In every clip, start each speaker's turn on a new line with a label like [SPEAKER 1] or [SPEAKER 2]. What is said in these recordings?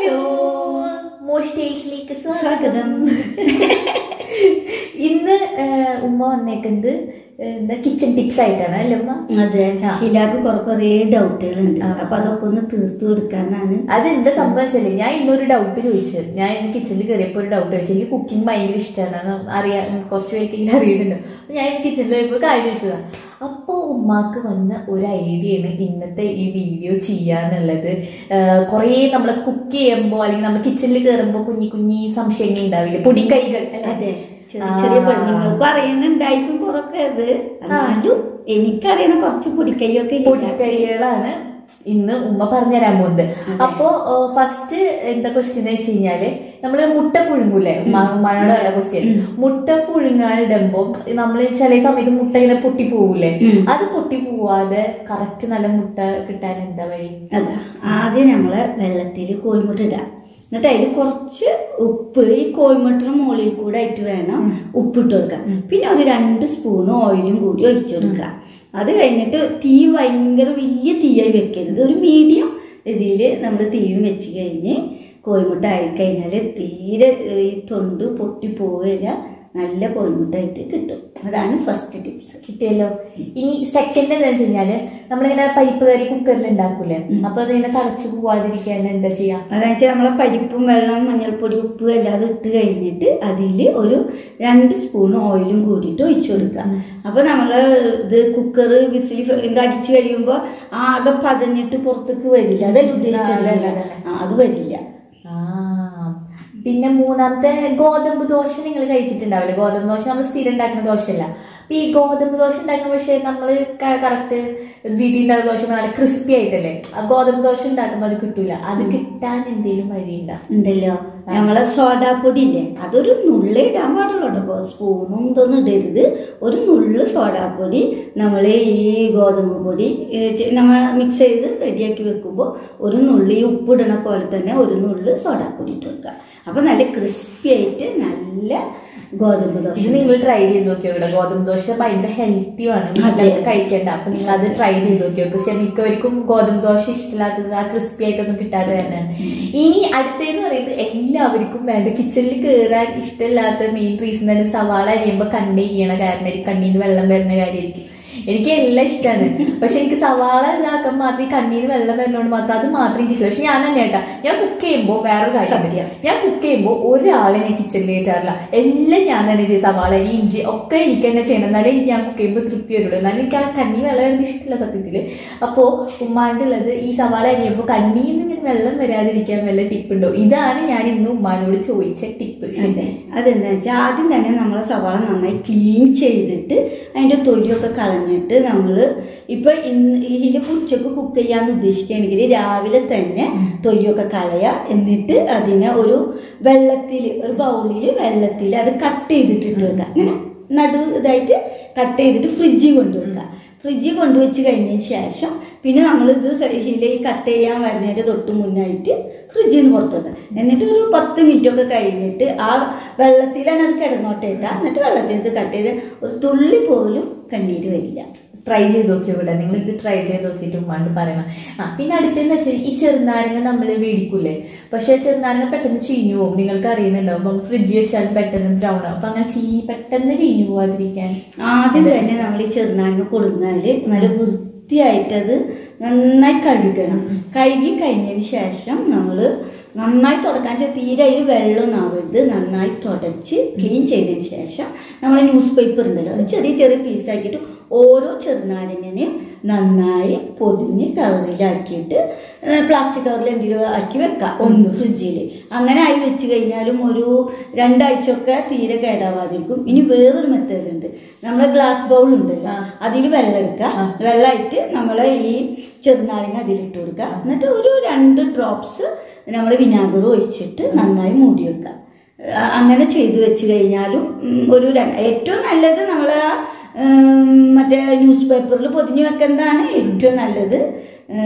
[SPEAKER 1] Hello മോഷ് ടേൽസിലേക്ക് സ്വാഗതം ഇന്ന് ഏഹ്, ഉമ്മ വന്നേക്കുന്നത് ഏഹ്, എന്താ കിച്ചൺ ടിപ്സ് ആയിട്ടാണ് അല്ലേ ഉമ്മ
[SPEAKER 2] അതെ
[SPEAKER 1] ആ.
[SPEAKER 2] ഹിലാക്ക് കുറെ കുറേ ഡൗട്ടുകളുണ്ട്
[SPEAKER 1] ആ.
[SPEAKER 2] അപ്പൊ അതൊക്കെ ഒന്ന് തീർത്തു കൊടുക്കാനാണ്
[SPEAKER 1] അതെന്താ സംഭവം വെച്ചാല് ഞാൻ ഇന്നൊരു ഡൗട്ട് ചോദിച്ചു ഞാൻ ഇന്ന് കിച്ചണിൽ കയറിയപ്പോൾ ഒരു ഡൗട്ട് ചോദിച്ചു എനിക്ക് കുക്കിംഗ് ഭയങ്കര ഇഷ്ടമാണ് അറിയാൻ കുറച്ച് പേർക്ക് എനിക്ക് അറിയുന്നുണ്ട് അപ്പൊ ഞാൻ ഇന്ന് കിച്ചണിൽ പോയപ്പോൾ കാര്യം ചോദിച്ചതാ അപ്പോൾ ഉമ്മാക്ക് വന്ന ഒരു ഐഡിയയാണ് ഇന്നത്തെ ഈ വീഡിയോ ചെയ്യാന്നുള്ളത് കുറേ നമ്മൾ കുക്ക് ചെയ്യുമ്പോൾ അല്ലെങ്കിൽ നമ്മൾ കിച്ചണിൽ കയറുമ്പോൾ കുഞ്ഞി കുഞ്ഞി സംശയങ്ങൾ ഉണ്ടാവില്ലേ പൊടി കൈകൾ അല്ലേ?
[SPEAKER 2] അതെ ചെറിയ
[SPEAKER 1] ആ.
[SPEAKER 2] ചെറിയ പെണ്ണുങ്ങൾക്കും അറിയുന്നുണ്ടായിരിക്കും കുറൊക്കെ അത് എന്നാലും എനിക്കറിയണ കുറച്ച് പൊടിക്കൈയൊക്കെ ഇല്ല.
[SPEAKER 1] പൊടിക്കൈകളാണ് ഇന്ന് ഉമ്മ പറഞ്ഞുതരാൻ പോകുന്നത് അപ്പോ ഫസ്റ്റ് എന്താ ക്വസ്റ്റ്യൻ എന്ന് വെച്ച് കഴിഞ്ഞാല് നമ്മള് മുട്ട പുഴുങ്ങൂലേ ഉമ്മ- ഉമ്മാനോടുള്ള ക്വസ്റ്റ്യൻ
[SPEAKER 2] ഉം.
[SPEAKER 1] മുട്ട പുഴുങ്ങാനിടുമ്പോ നമ്മള് ചില സമയത്ത് മുട്ട ഇങ്ങനെ പൊട്ടി പോകൂലേ
[SPEAKER 2] ഉം.
[SPEAKER 1] അത് പൊട്ടി പോവാതെ കറക്റ്റ് നല്ല മുട്ട കിട്ടാൻ എന്താ വഴി
[SPEAKER 2] അതാ ആദ്യം നമ്മള് വെള്ളത്തിൽ കോഴിമുട്ട ഇടാം എന്നിട്ട് അതിൽ കുറച്ച് ഉപ്പ് ഈ കോഴിമുട്ടിന് മുകളിൽ കൂടെ ആയിട്ട് വേണം ഉപ്പിട്ട് കൊടുക്കാം പിന്നെ ഒരു രണ്ട് സ്പൂൺ ഓയിലും കൂടി ഒഴിച്ചു കൊടുക്കുക അത് കഴിഞ്ഞിട്ട് തീ ഭയങ്കര വലിയ തീയായി വെക്കരുത് ഒരു മീഡിയം ഇതിൽ നമ്മൾ തീയും വെച്ച് കഴിഞ്ഞ് കോഴിമുട്ട ആയി കഴിഞ്ഞാൽ തീരെ ഈ തൊണ്ട് പൊട്ടി പോവില്ല നല്ല കോഴിമുട്ടായിട്ട് കിട്ടും അതാണ് ഫസ്റ്റ് ടിപ്സ്
[SPEAKER 1] കിട്ടിയല്ലോ ഇനി സെക്കൻഡ് എന്താ വെച്ച് കഴിഞ്ഞാല് നമ്മളിങ്ങനെ പരിപ്പ് കറി കുക്കറിൽ ഉണ്ടാക്കൂലേ അപ്പൊ അതിങ്ങനെ തറച്ചു പോവാതിരിക്കാൻ എന്താ ചെയ്യാ
[SPEAKER 2] അതെന്ന് വെച്ചാൽ നമ്മളെ പരിപ്പും വെള്ളം മഞ്ഞൾപ്പൊടി ഉപ്പ് എല്ലാം ഇട്ട് കഴിഞ്ഞിട്ട് അതിൽ ഒരു രണ്ട് സ്പൂൺ ഓയിലും കൂടിയിട്ട് ഒഴിച്ചു കൊടുക്കുക അപ്പൊ നമ്മള് ഇത് കുക്കർ വിസിൽ ഇത് അടിച്ചു കഴിയുമ്പോൾ ആകെ പതഞ്ഞിട്ട് പുറത്തേക്ക് വരില്ല അതല്ല ഉദ്ദേശിച്ചത്
[SPEAKER 1] അതെ, അതെ, അതെ.
[SPEAKER 2] ആ, അത് വരില്ല
[SPEAKER 1] ആ പിന്നെ മൂന്നാമത്തെ ഗോതമ്പ് ദോശ നിങ്ങൾ കഴിച്ചിട്ടുണ്ടാവില്ലേ ഗോതമ്പ് ദോശ നമ്മൾ സ്ഥിരം ഉണ്ടാക്കുന്ന ദോശയല്ല അപ്പൊ ഈ ഗോതമ്പ് ദോശ ഉണ്ടാക്കുന്ന പക്ഷേ നമ്മൾ കറക്റ്റ് വീട്ടിൽ ഉണ്ടാക്കുന്ന ദോശ നല്ല ക്രിസ്പി ആയിട്ടല്ലേ ആ ഗോതമ്പ് ദോശ ഉണ്ടാക്കുമ്പോൾ അത് കിട്ടൂല അത് കിട്ടാൻ എന്തെങ്കിലും വഴിയുണ്ടോ
[SPEAKER 2] ഉണ്ടല്ലോ നമ്മളെ സോഡാപ്പൊടി ഇല്ലേ അതൊരു നുള്ളേ ഇടാൻ പാടുള്ളൂ കേട്ടോ സ്പൂണും ഇതൊന്നും ഇടരുത് ഒരു നുള്ള് സോഡാപ്പൊടി നമ്മൾ ഈ ഗോതമ്പ് പൊടി നമ്മൾ മിക്സ് ചെയ്ത് റെഡിയാക്കി വെക്കുമ്പോൾ ഒരു നുള്ളി ഉപ്പിടണ പോലെ തന്നെ ഒരു നുള്ള് സോഡാപ്പൊടി ഇട്ട് വെക്കുക അപ്പൊ നല്ല ക്രിസ്പി ആയിട്ട് നല്ല ഗോതമ്പ് ദോശ
[SPEAKER 1] ഇത് നിങ്ങൾ ട്രൈ ചെയ്ത് നോക്കിയോ ഇവിടെ ഗോതമ്പ് ദോശ ഭയങ്കര ഹെൽത്തിയാണ്
[SPEAKER 2] അതെ.
[SPEAKER 1] വീട്ടിലൊക്കെ കഴിക്കേണ്ട അപ്പൊ നിങ്ങൾ അത് ട്രൈ ചെയ്ത് നോക്കിയോ പക്ഷെ മിക്കവർക്കും ഗോതമ്പ് ദോശ ഇഷ്ടമില്ലാത്തത് ആ ക്രിസ്പി ആയിട്ടൊന്നും കിട്ടാതെ തന്നെയാണ് ഇനി അടുത്തതെന്ന് പറയുന്നത് എല്ലാവർക്കും വേണ്ട കിച്ചണിൽ കയറാൻ ഇഷ്ടമില്ലാത്ത മെയിൻ റീസൺ തന്നെ സവാള അരിയുമ്പോൾ കണ്ണി ചെയ്യണ കാരണമായിരിക്കും കണ്ണീന്ന് വെള്ളം വരുന്ന കാര്യമായിരിക്കും എനിക്ക് എല്ലാം ഇഷ്ടമാണ് പക്ഷെ എനിക്ക് സവാള ഇതാക്കാൻ മാത്രം ഈ കണ്ണീന്ന് വെള്ളം വരുന്നതുകൊണ്ട് മാത്രം അത് മാത്രം എനിക്ക് ഇഷ്ടം പക്ഷെ ഞാൻ തന്നെ കേട്ടാ ഞാൻ കുക്ക് ചെയ്യുമ്പോൾ വേറൊരു കാര്യം
[SPEAKER 2] സത്യം.
[SPEAKER 1] ഞാൻ കുക്ക് ചെയ്യുമ്പോൾ ഒരാളെ ഞാൻ കിച്ചണിൽ കയറ്റാറില്ല എല്ലാം ഞാൻ തന്നെ ചെയ്യും സവാള അരി ഇഞ്ചി ഒക്കെ എനിക്ക് തന്നെ ചെയ്യണം എന്നാലേ എനിക്ക് ഞാൻ കുക്ക് ചെയ്യുമ്പോൾ തൃപ്തി വരുള്ളൂ എന്നാലും എനിക്ക് ആ കണ്ണി വെള്ളം വരുന്നത് ഇഷ്ടമില്ല സത്യത്തിൽ അപ്പോൾ ഉമ്മാൻ്റെ ഉള്ളത് ഈ സവാള അരിയുമ്പോൾ കണ്ണിയിൽ നിന്ന് ഇങ്ങനെ വെള്ളം വരാതിരിക്കാൻ വല്ല ടിപ്പ് ഉണ്ടോ ഇതാണ് ഞാൻ ഇന്ന് ഉമ്മാനോട് ചോദിച്ച ടിപ്പ്
[SPEAKER 2] അതെ അതെന്താ വെച്ചാൽ ആദ്യം തന്നെ നമ്മൾ സവാള നന്നായി ക്ലീൻ ചെയ്തിട്ട് അതിന്റെ തൊലിയൊക്കെ കളഞ്ഞിട്ട് നമ്മൾ ഇപ്പൊ ഇന്ന് ഇതിന്റെ ഉച്ചക്ക് കുക്ക് ചെയ്യാന്ന് ഉദ്ദേശിക്കുകയാണെങ്കിൽ രാവിലെ തന്നെ തൊലിയൊക്കെ കളയുക എന്നിട്ട് അതിനെ ഒരു വെള്ളത്തിൽ ഒരു ബൗളിൽ വെള്ളത്തിൽ അത് കട്ട് ചെയ്തിട്ട് ഇട്ട് വെക്കുക അങ്ങനെ നടു ഇതായിട്ട് കട്ട് ചെയ്തിട്ട് ഫ്രിഡ്ജിൽ കൊണ്ടുവെക്കുക ഫ്രിഡ്ജിൽ കൊണ്ടുവച്ച് കഴിഞ്ഞതിന് ശേഷം പിന്നെ നമ്മളിത് ഇതിൽ കട്ട് ചെയ്യാൻ വരുന്നതിന്റെ തൊട്ട് മുന്നായിട്ട് ഫ്രിഡ്ജിൽ നിന്ന് പുറത്ത് വെക്കുക എന്നിട്ട് ഒരു പത്ത് മിനിറ്റ് ഒക്കെ കഴിഞ്ഞിട്ട് ആ വെള്ളത്തിലാണ് അത് കിടന്നോട്ടെ ഇട്ടാ എന്നിട്ട് വെള്ളത്തിൽ ഇത് കട്ട് ചെയ്ത് ഒരു തുള്ളി പോലും കണ്ണീര് വരില്ല
[SPEAKER 1] ട്രൈ ചെയ്ത് നോക്കി ഇവിടെ നിങ്ങൾ ഇത് ട്രൈ ചെയ്ത് നോക്കിയിട്ട് ഉമ്മാണ്ട് പറയണം ആ പിന്നെ അടുത്തെന്ന് വെച്ചാൽ ഈ ചെറുനാരങ്ങ നമ്മൾ മേടിക്കൂലേ പക്ഷെ ചെറുനാരങ്ങ പെട്ടെന്ന് ചീഞ്ഞു പോകും നിങ്ങൾക്ക് അറിയുന്നുണ്ടാവും അപ്പം ഫ്രിഡ്ജിൽ വെച്ചാൽ പെട്ടെന്ന് ബ്രൗൺ ആവും അപ്പൊ അങ്ങനെ ചീ പെട്ടെന്ന് ചീഞ്ഞു പോവാതിരിക്കാൻ
[SPEAKER 2] ആദ്യം തന്നെ നമ്മൾ ഈ ചെറുനാരങ്ങ കൊടുന്നാല് നല്ല വൃത്തിയായിട്ടത് നന്നായി കഴുകണം കഴുകി കഴിഞ്ഞതിന് ശേഷം നമ്മൾ നന്നായി തുടക്കാൻ വെച്ചാൽ തീരെ അതിൽ വെള്ളമൊന്നും ആവരുത് നന്നായി തുടച്ച് ക്ലീൻ ചെയ്തതിന് ശേഷം നമ്മൾ ന്യൂസ് പേപ്പർ ഉണ്ടല്ലോ അത് ചെറിയ ചെറിയ പീസാക്കിയിട്ട് ഓരോ ചെറുനാരങ്ങനെയും നന്നായി പൊതിഞ്ഞ് കവറിലാക്കിയിട്ട് പ്ലാസ്റ്റിക് കവറിൽ എന്തെങ്കിലും ആക്കി വെക്കാം ഒന്ന് ഫ്രിഡ്ജിൽ അങ്ങനെ ആയി വെച്ച് കഴിഞ്ഞാലും ഒരു രണ്ടാഴ്ച ഒക്കെ തീരെ കേടാവാതിരിക്കും ഇനി വേറൊരു മെത്തേഡ് ഉണ്ട് നമ്മളെ ഗ്ലാസ് ബൗൾ ഉണ്ടല്ലോ
[SPEAKER 1] ആ.
[SPEAKER 2] അതിൽ വെള്ളം എടുക്കുക
[SPEAKER 1] ആ.
[SPEAKER 2] വെള്ളമായിട്ട് നമ്മൾ ഈ ചെറുനാരങ്ങ അതിലിട്ട് കൊടുക്കുക എന്നിട്ട് ഒരു രണ്ട് ഡ്രോപ്സ് നമ്മൾ വിനാഗിരി ഒഴിച്ചിട്ട് നന്നായി മൂടി വെക്കുക ആ, അങ്ങനെ ചെയ്തു വെച്ച് കഴിഞ്ഞാലും ഉം, ഒരു ര- ഏറ്റവും നല്ലത് നമ്മൾ മറ്റേ ന്യൂസ് പേപ്പറിൽ പൊതിഞ്ഞു വെക്കുന്നതാണ് ഏറ്റവും നല്ലത്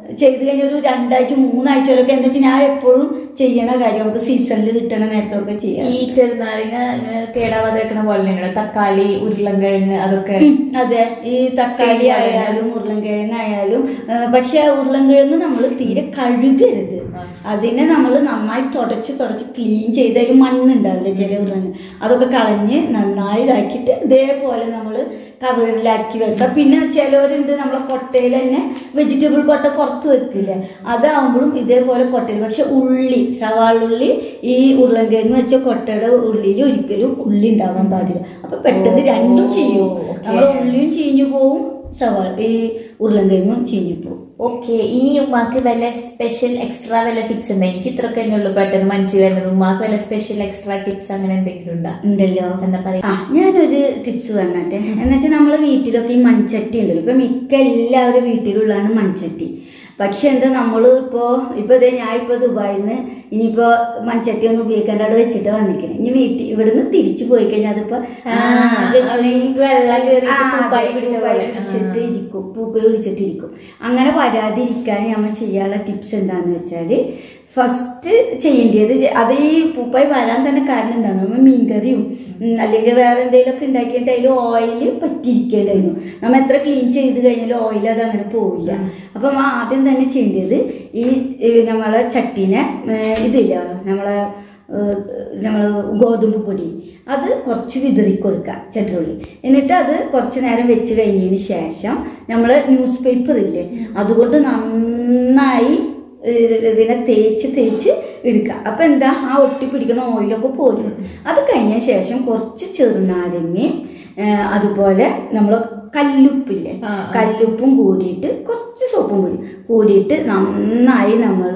[SPEAKER 2] ചെയ്ത് കഴിഞ്ഞ ഒരു രണ്ടാഴ്ച മൂന്നാഴ്ചയിലൊക്കെ എന്താ വെച്ചാൽ ഞാൻ എപ്പോഴും ചെയ്യണ കാര്യം നമുക്ക് സീസണിൽ കിട്ടണ നേരത്തൊക്കെ ചെയ്യാം
[SPEAKER 1] ഈ ചെറുനാരങ്ങ ഇങ്ങനെ കേടാവാതെ വെക്കണ പോലെ തന്നെയാണ് തക്കാളി ഉരുളൻകിഴങ്ങ് അതൊക്കെ
[SPEAKER 2] ഉം, അതെ ഈ തക്കാളി
[SPEAKER 1] Same പോലെ
[SPEAKER 2] ആയാലും ഉരുളൻകിഴങ്ങ് ആയാലും ആ, പക്ഷെ ഉരുളൻകിഴങ്ങ് നമ്മൾ തീരെ കഴുകരുത്
[SPEAKER 1] ആ.
[SPEAKER 2] അതിനെ നമ്മൾ നന്നായി തുടച്ച് തുടച്ച് ക്ലീൻ ചെയ്ത് അതിൽ മണ്ണുണ്ടാവില്ല ചില ഉരുളൻ അതൊക്കെ കളഞ്ഞ് നന്നായി ഇതാക്കിയിട്ട് ഇതേപോലെ നമ്മൾ കവറിലാക്കി വെക്കാം പിന്നെ ചിലവരുണ്ട് നമ്മളെ കൊട്ടയിൽ തന്നെ വെജിറ്റബിൾ കൊട്ട പുറത്ത് വെക്കില്ലേ അതാവുമ്പോഴും ഇതേപോലെ കൊട്ടയിൽ പക്ഷെ ഉള്ളി സവാളുള്ളി ഈ ഉരുളൻകിഴങ്ങ് വെച്ച കൊട്ടയുടെ ഉള്ളിൽ ഒരിക്കലും ഉള്ളി ഉണ്ടാവാൻ പാടില്ല അപ്പൊ പെട്ടെന്ന് രണ്ടും ചെയ്യും
[SPEAKER 1] ഓ, okay.
[SPEAKER 2] നമ്മൾ ഉള്ളിയും ചീഞ്ഞു പോവും സവാള ഈ ഉരുളൻകിഴങ്ങും ചീഞ്ഞു പോവും
[SPEAKER 1] ഓക്കെ ഇനി ഉമ്മാക്ക് വല്ല സ്പെഷ്യൽ എക്സ്ട്രാ വല്ല ടിപ്സ് ഉണ്ടോ എനിക്ക് ഇത്രയൊക്കെ തന്നെ ഉള്ളൂ പെട്ടെന്ന് മനസ്സിൽ വരുന്നത് ഉമ്മാക്ക് വല്ല സ്പെഷ്യൽ എക്സ്ട്രാ ടിപ്സ് അങ്ങനെ എന്തെങ്കിലും ഉണ്ടോ
[SPEAKER 2] ഉണ്ടല്ലോ
[SPEAKER 1] എന്താ പറയാ
[SPEAKER 2] ആ ഞാനൊരു ടിപ്സ് പറഞ്ഞട്ടെ എന്നുവെച്ചാൽ നമ്മളെ വീട്ടിലൊക്കെ ഈ മൺചട്ടി ഉണ്ടല്ലോ ഇപ്പൊ മിക്ക എല്ലാവരുടെ വീട്ടിലുള്ളതാണ് മൺചട്ടി പക്ഷെ എന്താ നമ്മൾ ഇപ്പോ ഇപ്പൊ ഇതേ ഞാൻ ഇപ്പൊ ദുബായിൽ നിന്ന് ഇനിയിപ്പോ മൺചട്ടി ഒന്നും ഉപയോഗിക്കാണ്ട് അവിടെ വെച്ചിട്ട് വന്നിരിക്കണം ഇനി വീട്ടിൽ ഇവിടുന്ന് തിരിച്ചു പോയി കഴിഞ്ഞാൽ അതിപ്പോ
[SPEAKER 1] ആ,
[SPEAKER 2] ആകെ
[SPEAKER 1] അത് വെള്ളം കേറിയിട്ട്
[SPEAKER 2] ആ, അതെ,
[SPEAKER 1] പൂപ്പായി പിടിച്ച
[SPEAKER 2] പൂപ്പായി
[SPEAKER 1] പോലെ.
[SPEAKER 2] പിടിച്ചിട്ട് ഇരിക്കും പൂക്കൾ പിടിച്ചിട്ടിരിക്കും അങ്ങനെ വരാതിരിക്കാൻ നമ്മൾ ചെയ്യാനുള്ള ടിപ്സ് എന്താന്ന് വെച്ചാല് ഫസ്റ്റ് ചെയ്യേണ്ടത് ചെ- അത് ഈ പൂപ്പായി വരാൻ തന്നെ കാരണം എന്താണ് നമ്മൾ മീൻകറിയും ഉം, അല്ലെങ്കിൽ വേറെ എന്തെങ്കിലുമൊക്കെ ഉണ്ടാക്കിയിട്ട് അതിൽ ഓയിൽ പറ്റിയിരിക്കേണ്ടായിരുന്നു നമ്മൾ എത്ര ക്ലീൻ ചെയ്ത് കഴിഞ്ഞാലും ഓയിൽ അത് അങ്ങനെ പോവില്ല അപ്പം ആദ്യം തന്നെ ചെയ്യേണ്ടത് ഈ ഈ നമ്മളെ ചട്ടീനെ ഏർ, ഇതില്ല നമ്മളെ നമ്മൾ ഗോതമ്പ് പൊടി അത് കുറച്ച് വിതറി കൊടുക്കുക ചെട്ടുള്ളി എന്നിട്ട് അത് കുറച്ച് നേരം വെച്ച് കഴിഞ്ഞതിന് ശേഷം നമ്മൾ ന്യൂസ് പേപ്പർ ഇല്ലേ അതുകൊണ്ട് നന്നായി ഏഹ് ഇതിനെ തേച്ച് തേച്ച് എടുക്കുക അപ്പൊ എന്താ ആ ഒട്ടി പിടിക്കുന്ന ഓയിലൊക്കെ പോരും അത് കഴിഞ്ഞ ശേഷം കുറച്ച് ചെറുനാരങ്ങയും ഏഹ് അതുപോലെ നമ്മൾ കല്ലുപ്പില്ലേ
[SPEAKER 1] ആ, ആ.
[SPEAKER 2] കല്ലുപ്പും കൂടിയിട്ട് കുറച്ച് സോപ്പും കൂടി കൂടിയിട്ട് നന്നായി നമ്മൾ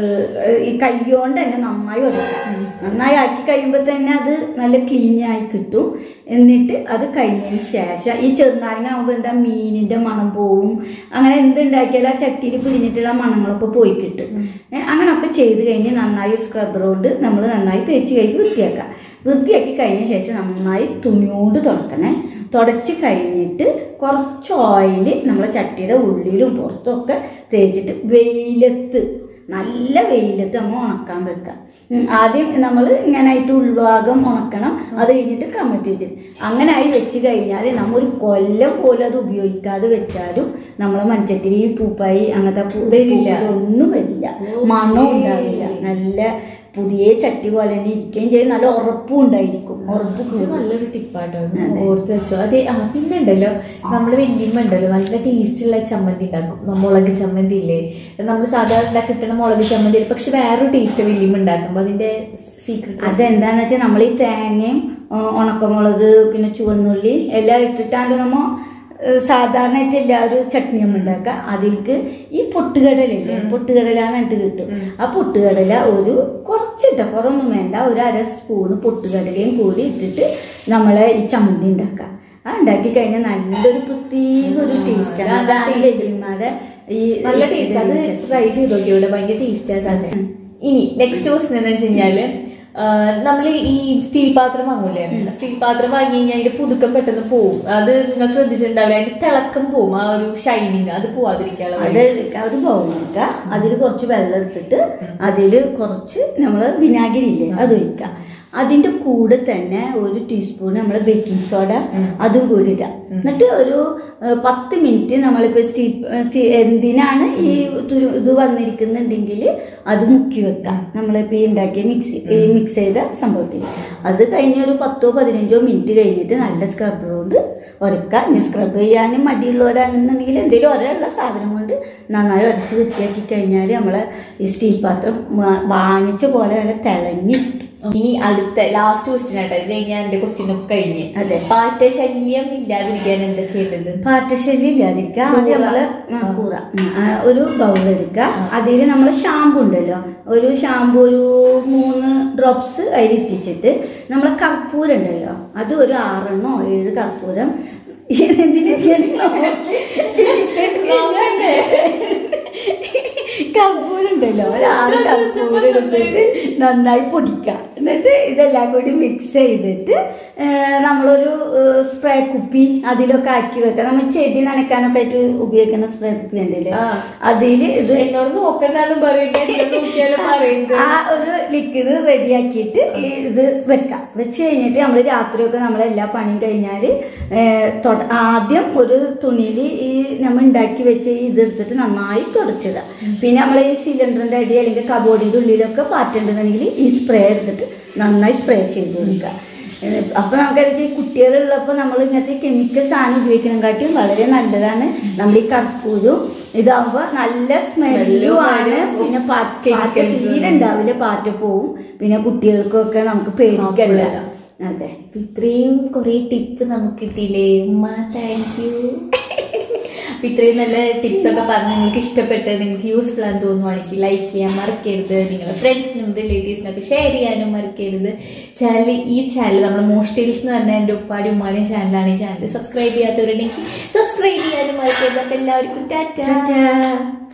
[SPEAKER 2] ഈ കൈകൊണ്ട് തന്നെ നന്നായി ഉടക്കുക നന്നായി ആക്കി കഴിയുമ്പോൾ തന്നെ അത് നല്ല ക്ലീൻ ആയി കിട്ടും എന്നിട്ട് അത് കഴിഞ്ഞതിന് ശേഷം ഈ ചെറുനാരങ്ങ ആകുമ്പോൾ എന്താ മീനിന്റെ മണം പോവും അങ്ങനെ എന്തുണ്ടാക്കിയാലും ആ ചട്ടിയിൽ പിടിഞ്ഞിട്ടുള്ള മണങ്ങളൊക്കെ പോയി കിട്ടും ഏ, അങ്ങനൊക്കെ ചെയ്ത് കഴിഞ്ഞ് നന്നായി സ്ക്രബ്ബർ കൊണ്ട് നമ്മൾ നന്നായി തേച്ച് കഴിഞ്ഞ് വൃത്തിയാക്കാം വൃത്തിയാക്കി കഴിഞ്ഞ ശേഷം നന്നായി തുണിയോണ്ട് തുടക്കണേ തുടച്ച് കഴിഞ്ഞിട്ട് കുറച്ച് ഓയിൽ നമ്മളെ ചട്ടിയുടെ ഉള്ളിലും പുറത്തും ഒക്കെ തേച്ചിട്ട് വെയിലത്ത് നല്ല വെയിലത്ത് നമ്മൾ ഉണക്കാൻ വെക്കാം ഉം, ആദ്യം നമ്മൾ ഇങ്ങനായിട്ട് ഉൾഭാഗം ഉണക്കണം അത് കഴിഞ്ഞിട്ട് കമത്തി വെച്ചിട്ട് അങ്ങനെ ആയി വെച്ച് കഴിഞ്ഞാൽ നമ്മ ഒരു കൊല്ലം പോലും അത് ഉപയോഗിക്കാതെ വെച്ചാലും നമ്മളെ മൺചട്ടിയിൽ ഈ പൂപ്പായി അങ്ങനത്തെ പൂ-
[SPEAKER 1] വരില്ല.
[SPEAKER 2] ഒന്നും വരില്ല
[SPEAKER 1] ഓക്കേ.
[SPEAKER 2] മണം ഉണ്ടാവില്ല നല്ല പുതിയ ചട്ടി പോലെ തന്നെ ഇരിക്കുകയും ചെയ്യും നല്ല ഉറപ്പും ഉണ്ടായിരിക്കും ഉറപ്പ്
[SPEAKER 1] ഇത്
[SPEAKER 2] കൂടും
[SPEAKER 1] നല്ലൊരു ടിപ്പാട്ടോ
[SPEAKER 2] അതെ.
[SPEAKER 1] ഓർത്ത് വെച്ചോ അതെ ആ പിന്നെ ഉണ്ടല്ലോ നമ്മള് വല്യമ്മ ഉണ്ടല്ലോ നല്ല ടേസ്റ്റ് ഉള്ള ചമ്മന്തി ഉണ്ടാക്കും മുളക് ചമ്മന്തി ഇല്ലേ നമ്മൾ സാധാരണ കിട്ടുന്ന മുളക് ചമ്മന്തി പക്ഷെ വേറൊരു ടേസ്റ്റ് വല്യമ്മ ഉണ്ടാക്കുമ്പോ അതിന്റെ സീക്രട്ട്
[SPEAKER 2] അതെന്താന്ന് വെച്ചാൽ നമ്മൾ ഈ തേങ്ങയും ആ, ഉണക്കമുളക് പിന്നെ ചുവന്നുള്ളി എല്ലാം ഇട്ടിട്ടാണ്ട് നമ്മ ഏ, സാധാരണയായിട്ട് എല്ലാവരും ചട്നി നമ്മൾ ഉണ്ടാക്കുക അതിലേക്ക് ഈ പൊട്ടുകടലയില്ലേ പൊട്ടുകടല എന്നിട്ട് കിട്ടും ആ പൊട്ടുകടല ഒരു കുറച്ചിട്ട കുറവൊന്നും വേണ്ട ഒരു അര സ്പൂണ് പൊട്ടുകടലയും കൂടി ഇട്ടിട്ട് നമ്മളെ ഈ ചമ്മന്തി ഉണ്ടാക്കാം ആ ഉണ്ടാക്കി കഴിഞ്ഞാൽ നല്ലൊരു പ്രത്യേക ഒരു ടേസ്റ്റാണ്
[SPEAKER 1] അതാണ്
[SPEAKER 2] അതാണ്
[SPEAKER 1] taste.
[SPEAKER 2] വെല്ലിമാരെ ഈ
[SPEAKER 1] നല്ല ടേസ്റ്റ് അത് ട്രൈ ചെയ്ത് നോക്കി ഇവിടെ ഭയങ്കര ടേസ്റ്റ് സാധനം ഇനി നെക്സ്റ്റ് ക്വസ്റ്റൻ എന്ന് വെച്ച് കഴിഞ്ഞാല് നമ്മൾ ഈ സ്റ്റീൽ പാത്രം വാങ്ങൂലേ സ്റ്റീൽ പാത്രം വാങ്ങി കഴിഞ്ഞാൽ അതിന്റെ പുതുക്കം പെട്ടെന്ന് പോവും അത് നിങ്ങൾ ശ്രദ്ധിച്ചിട്ടുണ്ടാവില്ല അതിന്റെ തിളക്കം പോവും ആ ഒരു ഷൈനിങ് അത് പോവാതിരിക്കാനുള്ള
[SPEAKER 2] അത് അത് ബൗണെടുക്കുക അതിൽ കുറച്ച് വെള്ളം എടുത്തിട്ട് അതിൽ കുറച്ച് നമ്മൾ വിനാഗിരി ഇല്ലേ അത് ഒഴിക്കുക അതിന്റെ കൂടെ തന്നെ ഒരു ടീസ്പൂൺ നമ്മൾ ബേക്കിംഗ് സോഡ അതും കൂടി ഇടുക എന്നിട്ട് ഒരു ഏഹ്, പത്ത് മിനിറ്റ് നമ്മളിപ്പോ സ്റ്റീൽ സ്റ്റീ എന്തിനാണ് ഈ തുരു- ഇത് വന്നിരിക്കുന്നുണ്ടെങ്കിൽ അത് മുക്കി വെക്കാം നമ്മളിപ്പോ ഈ ഉണ്ടാക്കിയ മിക്സ് ഈ മിക്സ് ചെയ്ത സംഭവത്തിൽ അത് കഴിഞ്ഞ ഒരു പത്തോ പതിനഞ്ചോ മിനിറ്റ് കഴിഞ്ഞിട്ട് നല്ല സ്ക്രബ്ബർ കൊണ്ട് ഉരക്കുക ഇനി സ്ക്രബ് ചെയ്യാനും മടിയുള്ളവരാണെന്നുണ്ടെങ്കിൽ എന്തെങ്കിലും ഒരേയുള്ള സാധനം കൊണ്ട് നന്നായി ഉരച്ച് വൃത്തിയാക്കി കഴിഞ്ഞാൽ നമ്മളെ ഈ സ്റ്റീൽ പാത്രം വാ- വാങ്ങിച്ച പോലെ നല്ല തിളങ്ങി കിട്ടും.
[SPEAKER 1] ഇനി അടുത്ത ലാസ്റ്റ് ക്വസ്റ്റ്യൻ ആട്ടോ ഇത് കഴിഞ്ഞാൽ എന്റെ ക്വസ്റ്റ്യൻ ഒക്കെ കഴിഞ്ഞ്
[SPEAKER 2] അതെ.
[SPEAKER 1] പാറ്റ ശല്യം ഇല്ലാതിരിക്കാൻ എന്താ ചെയ്യേണ്ടത്
[SPEAKER 2] പാറ്റശല്യം ഇല്ലാതിരിക്കുക ആദ്യം
[SPEAKER 1] കൂറ.
[SPEAKER 2] നമ്മള് ആ, കൂറ ഉം, ആ, ഒരു ബൗൾ എടുക്കുക അതിൽ നമ്മൾ ഷാമ്പു ഉണ്ടല്ലോ ഒരു ഷാമ്പു ഒരു മൂന്ന് ഡ്രോപ്സ് അതിൽ ഇട്ടിച്ചിട്ട് നമ്മളെ കർപ്പൂരം ഉണ്ടല്ലോ അത് ഒരു ആറെണ്ണോ ഏഴ് കർപ്പൂരം കർപ്പൂരം ഉണ്ടല്ലോ ഒരു ആറ് കർപ്പൂരം എടുത്തിട്ട് നന്നായി പൊടിക്കുക എന്നിട്ട് ഇതെല്ലാം കൂടി മിക്സ് ചെയ്തിട്ട് ഏഹ് നമ്മളൊരു ഏഹ് സ്പ്രേ കുപ്പി അതിലൊക്കെ ആക്കി വെക്കാം നമ്മൾ ചെടി നനയ്ക്കാനൊക്കെ ആയിട്ട് ഉപയോഗിക്കുന്ന സ്പ്രേ കുപ്പി ഉണ്ടല്ലേ
[SPEAKER 1] ആ.
[SPEAKER 2] അതിൽ ഇത്
[SPEAKER 1] എന്നോട് നോക്കണ്ടെന്ന് പറയട്ടെ എന്നെ നോക്കിയാലും പറയുന്നത്
[SPEAKER 2] ആ ഒരു ലിക്വിഡ് റെഡിയാക്കിയിട്ട് ഇത് വെക്കാം വെച്ച് കഴിഞ്ഞിട്ട് നമ്മൾ രാത്രിയൊക്കെ നമ്മൾ എല്ലാ പണിയും കഴിഞ്ഞാൽ ആദ്യം ഒരു തുണിയിൽ ഈ നമ്മൾ ഉണ്ടാക്കി വെച്ച ഈ ഇത് എടുത്തിട്ട് നന്നായി തുടച്ചിടുക പിന്നെ നമ്മൾ ഈ സിലിണ്ടറിന്റെ അടി അല്ലെങ്കിൽ കബോർഡിന്റെ ഉള്ളിലൊക്കെ പാറ്റുണ്ടെന്നുണ്ടെങ്കിൽ ഈ സ്പ്രേ എടുത്തിട്ട് നന്നായി സ്പ്രേ ചെയ്ത് കൊടുക്കുക ഏഹ് അപ്പൊ നമുക്കറിയാം ഈ കുട്ടികളുള്ളപ്പോൾ നമ്മൾ ഇങ്ങനത്തെ കെമിക്കൽ സാധനം ഉപയോഗിക്കുന്നതിനെക്കാട്ടിയും വളരെ നല്ലതാണ് നമ്മൾ ഈ കർപ്പൂരും ഇതാകുമ്പോ നല്ല സ്മെല്ലും ആണ്
[SPEAKER 1] വരും.
[SPEAKER 2] പിന്നെ പാ- പാറ്റ
[SPEAKER 1] Chemicals
[SPEAKER 2] തീരെ ഉണ്ടാവില്ല പാറ്റ പോവും പിന്നെ കുട്ടികൾക്കൊക്കെ നമുക്ക് പേടിക്കണ്ട
[SPEAKER 1] Harmful
[SPEAKER 2] അതെ
[SPEAKER 1] അപ്പൊ ഇത്രയും കുറെ ടിപ്പ് നമുക്ക് കിട്ടിയില്ലേ ഉമ്മ താങ്ക് യു അപ്പൊ ഇത്രയും നല്ല ടിപ്സ് ഒക്കെ പറഞ്ഞ് നിങ്ങൾക്ക് ഇഷ്ടപ്പെട്ട് നിങ്ങൾക്ക് യൂസ്ഫുൾ ആണെന്ന് തോന്നുവാണെങ്കിൽ ലൈക്ക് ചെയ്യാൻ മറക്കരുത് നിങ്ങളുടെ ഫ്രണ്ട്സിനും റിലേറ്റീവ്സിനൊക്കെ ഷെയർ ചെയ്യാനും മറക്കരുത് ചാനൽ ഈ ചാനൽ നമ്മുടെ മോസ്റ്റീൽസ് എന്ന് പറഞ്ഞ എൻ്റെ ഉപ്പാടി ഉമ്മാടിയും ചാനലാണ് ഈ ചാനൽ സബ്സ്ക്രൈബ് ചെയ്യാത്തവരുണ്ടെങ്കിൽ സബ്സ്ക്രൈബ് ചെയ്യാനും മറക്കരുത് അപ്പൊ എല്ലാവർക്കും ടാറ്റാ
[SPEAKER 2] ടാറ്റാ.